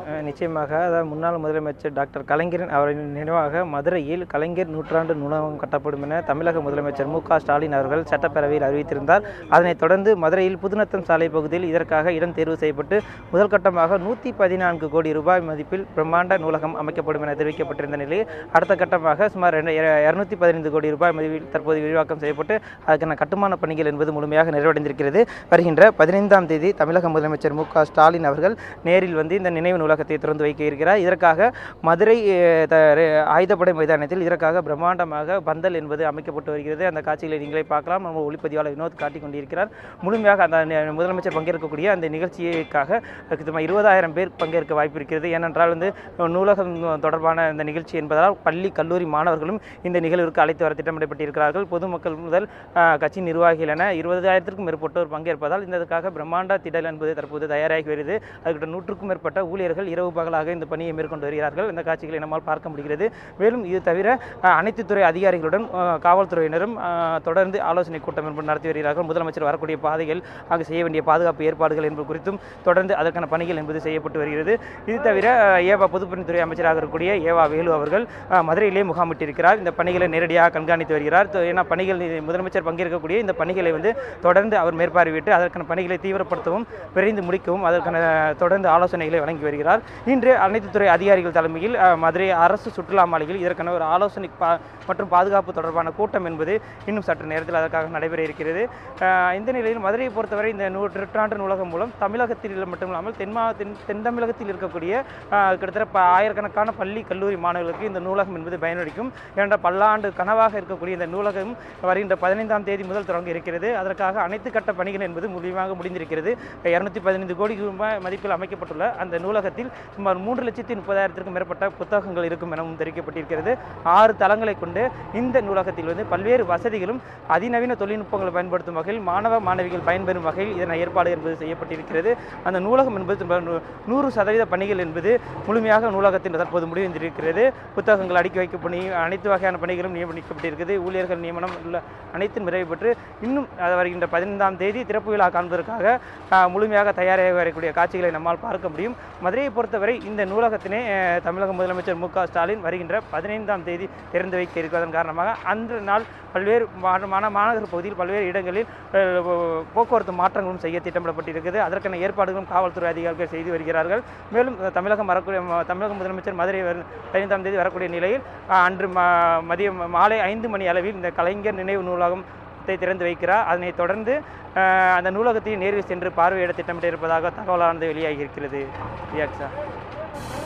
அஹ் நிச்சயமாக அதாவது முன்னாள் முதலமைச்சர் டாக்டர் கலைஞரின் அவரின் நினைவாக மதுரையில் கலைஞர் நூற்றாண்டு நூலகம் கட்டப்படும் என தமிழக முதலமைச்சர் மு க ஸ்டாலின் அவர்கள் சட்டப்பேரவையில் அறிவித்திருந்தார் அதனைத் தொடர்ந்து மதுரையில் புதுநத்தம் சாலை பகுதியில் இதற்காக இடம் தேர்வு செய்யப்பட்டு முதல் கட்டமாக நூற்றி பதினான்கு கோடி ரூபாய் மதிப்பில் பிரம்மாண்ட நூலகம் அமைக்கப்படும் என தெரிவிக்கப்பட்டிருந்த நிலையில் அடுத்த கட்டமாக சுமார் இரநூத்தி பதினைந்து கோடி ரூபாய் மதிப்பில் தற்போது விரிவாக்கம் செய்யப்பட்டு அதுக்கான கட்டுமான பணிகள் என்பது முழுமையாக நிறைவடைந்திருக்கிறது வருகின்ற பதினைந்தாம் தேதி தமிழக முதலமைச்சர் மு க ஸ்டாலின் அவர்கள் நேரில் வந்து இந்த நினைவு நூலகத்தை திறந்து வைக்க இருக்கிறார் இதற்காக மதுரை அஹ், த- ரெ- ஆயுதப்படை மைதானத்தில் இதற்காக பிரம்மாண்டமாக பந்தல் என்பது அமைக்கப்பட்டு வருகிறது அந்த காட்சிகளை நீங்களே பார்க்கலாம் நம்ம ஒளிப்பதிவாளர் வினோத் காட்டிக் கொண்டிருக்கிறார் முழுமையாக அந்த நி- முதலமைச்சர் பங்கேற்கக்கூடிய அந்த நிகழ்ச்சிக்காக சுமார் இருபதாயிரம் பேர் பங்கேற்க வாய்ப்பு இருக்கிறது ஏனென்றால் வந்து நூலகம் தொடர்பான இந்த நிகழ்ச்சி என்பதால் பள்ளி கல்லூரி மாணவர்களும் இந்த நிகழ்விற்கு அழைத்து வர திட்டமிடப்பட்டிருக்கிறார்கள் பொதுமக்கள் முதல் அஹ், கட்சி நிர்வாகிகள் என இருபதாயிரத்திற்கும் மேற்பட்டோர் பங்கேற்பதால் இதற்காக பிரம்மாண்ட திடல் என்பது தற்போது தயாராகி வருகிறது அதுக்கிட்ட நூற்றுக்கும் மேற்பட்ட ஊழியர்கள் இரவு பகலாக இந்த பணியை மேற்கொண்டு வருகிறார்கள் இந்த காட்சிகளை நம்மால் பார்க்க முடிகிறது மேலும் இது தவிர அஹ், அனைத்து துறை அதிகாரிகளுடன் அஹ், காவல்துறையினரும் அஹ், தொடர்ந்து ஆலோசனை கூட்டம் என்பது நடத்தி வருகிறார்கள் முதலமைச்சர் வரக்கூடிய பாதைகள் அங்கு செய்ய வேண்டிய பாதுகாப்பு ஏற்பாடுகள் என்பது குறித்தும் தொடர்ந்து அதற்கான பணிகள் என்பது செய்யப்பட்டு வருகிறது இது தவிர அஹ், ஏவா பொதுப்பணித்துறை அமைச்சராக இருக்கக்கூடிய ஏவா வேலு அவர்கள் அஹ், மதுரையிலே முகாமிட்டிருக்கிறார் இந்த பணிகளை நேரடியாக கண்காணித்து வருகிறார் தொ- ஏன்னா பணிகள் இது முதலமைச்சர் பங்கேற்கக்கூடிய இந்த பணிகளை வந்து தொடர்ந்து அவர் மேற்பார்வையிட்டு அதற்கான பணிகளை தீவிரப்படுத்தவும் விரைந்து முடிக்கவும் அதற்கான தொடர்ந்து ஆலோசனைகளை வழங்கி வருகிறார் இன்று அனைத்து துறை அதிகாரிகள் தலைமையில் அஹ், மதுரை அரசு சுற்றுலா மாளிகையில் இதற்கான ஒரு ஆலோசனை பா மற்றும் பாதுகாப்பு தொடர்பான கூட்டம் என்பது இன்னும் சற்று நேரத்தில் அதற்காக நடைபெற இருக்கிறது அஹ், இந்த நிலையில் மதுரையை பொறுத்தவரை இந்த நூ நூற்றாண்டு நூலகம் மூலம் தமிழகத்தில் மட்டுமில்லாமல் தென்மா தென் தென் தமிழகத்தில் இருக்கக்கூடிய அஹ், கிட்டத்தட்ட ப- ஆயிரக்கணக்கான பள்ளி கல்லூரி மாணவர்களுக்கு இந்த நூலகம் என்பது பயனளிக்கும் ஏனென்றால் பல்லாண்டு கனவாக இருக்கக்கூடிய இந்த நூலகம் வருகின்ற பதினைந்தாம் தேதி முதல் தொடங்க இருக்கிறது அதற்காக அனைத்து கட்ட பணிகள் என்பது முழுமையாக முடிந்திருக்கிறது இருநூத்தி பதினைந்து கோடி ரூபாய் மதிப்பில் அமைக்கப்பட்டுள்ள அந்த நூலகத்தில் சுமார் மூன்று லட்சத்தி முப்பதாயிரத்திற்கும் மேற்பட்ட புத்தகங்கள் இருக்கும் எனவும் தெரிவிக்கப்பட்டிருக்கிறது ஆறு தளங்களை கொண்டு இந்த நூலகத்தில் வந்து பல்வேறு வசதிகளும் அதிநவீன தொழில்நுட்பங்களை பயன்படுத்தும் வகையில் மாணவ மாணவிகள் பயன்பெறும் வகையில் இதன் ஏற்பாடு என்பது செய்யப்பட்டிருக்கிறது அந்த நூலகம் என்பது சுமார் நூ- நூறு சதவீத பணிகள் என்பது முழுமையாக நூலகத்தில் தற்போது முடிவடைந்திருக்கிறது புத்தகங்கள் அடுக்கி வைக்கும் பணி அனைத்து வகையான பணிகளும் நியமிக்கப்பட்டிருக்கிறது ஊழியர்கள் நியமனம் உள்ள அனைத்தும் நிறைவு பெற்று இன்னும் அது வருகின்ற பதினைந்தாம் தேதி திறப்பு விழா காண்பதற்காக ஆஹ், முழுமையாக தயாராகி வரக்கூடிய காட்சிகளை நம்மால் பார்க்க முடியும் மதுரையை பொறுத்தவரை இந்த நூலகத்தினை ஆஹ், தமிழக முதலமைச்சர் மு க ஸ்டாலின் வருகின்ற பதினைந்தாம் தேதி திறந்து வைக்க இருப்பதன் காரணமாக அன்று நாள் பல்வேறு மா- மான மாநகர் பகுதியில் பல்வேறு இடங்களில் ஆஹ், போக்குவரத்து மாற்றங்களும் செய்ய திட்டமிடப்பட்டிருக்கிறது அதற்கான ஏற்பாடுகளும் காவல்துறை அதிகாரிகள் செய்து வருகிறார்கள் மேலும் அஹ், தமிழகம் வரக்கூடிய ம- தமிழக முதலமைச்சர் மதுரை வரும் பதினைந்தாம் தேதி வரக்கூடிய நிலையில் ஆஹ், அன்று ம- மதியம் மாலை ஐந்து மணி அளவில் இந்த கலைஞர் நினைவு நூலகத்தை திறந்து வைக்கிறார் அதனைத் தொடர்ந்து ஆஹ், அந்த நூலகத்தை நேரில் சென்று பார்வையிட திட்டமிட்டிருப்பதாக தகவலானது வெளியாகி இருக்கிறது ரியாக்ஷா